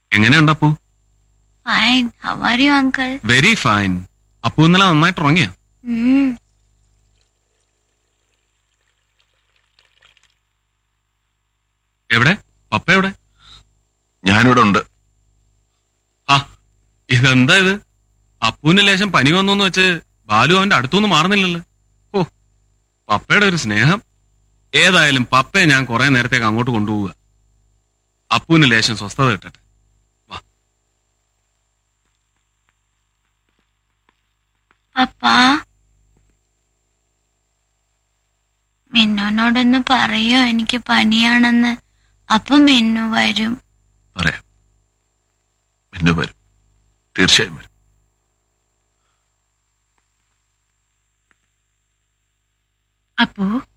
എങ്ങനെയുണ്ട് Appu fine how are you uncle very fine Appu ഇന്നലെ നന്നായിട്ട് ഉറങ്ങിയ എവിടെ പപ്പ എവിടെ ഞാനിവിടെ ഉണ്ട് ആ ഇതെന്താ ഇത് അപ്പുവിന് ലേശം പനി വന്നോന്ന് വെച്ച് ബാലു അവന്റെ അടുത്തുനിന്ന് മാറുന്നില്ലല്ലോ ഓ പപ്പയുടെ ഒരു സ്നേഹം ഏതായാലും പപ്പയെ ഞാൻ കുറെ നേരത്തേക്ക് അങ്ങോട്ട് കൊണ്ടുപോവുക അപ്പുവിന് ലേശം സ്വസ്ഥത കിട്ടട്ടെ പപ്പാ മിന്നുനോടൊന്ന് പറയോ എനിക്ക് പനിയാണെന്ന് അപ്പൊ മിന്നു വരും പറയാം പിന്നെ വരും തീർച്ചയായും വരും അപ്പോ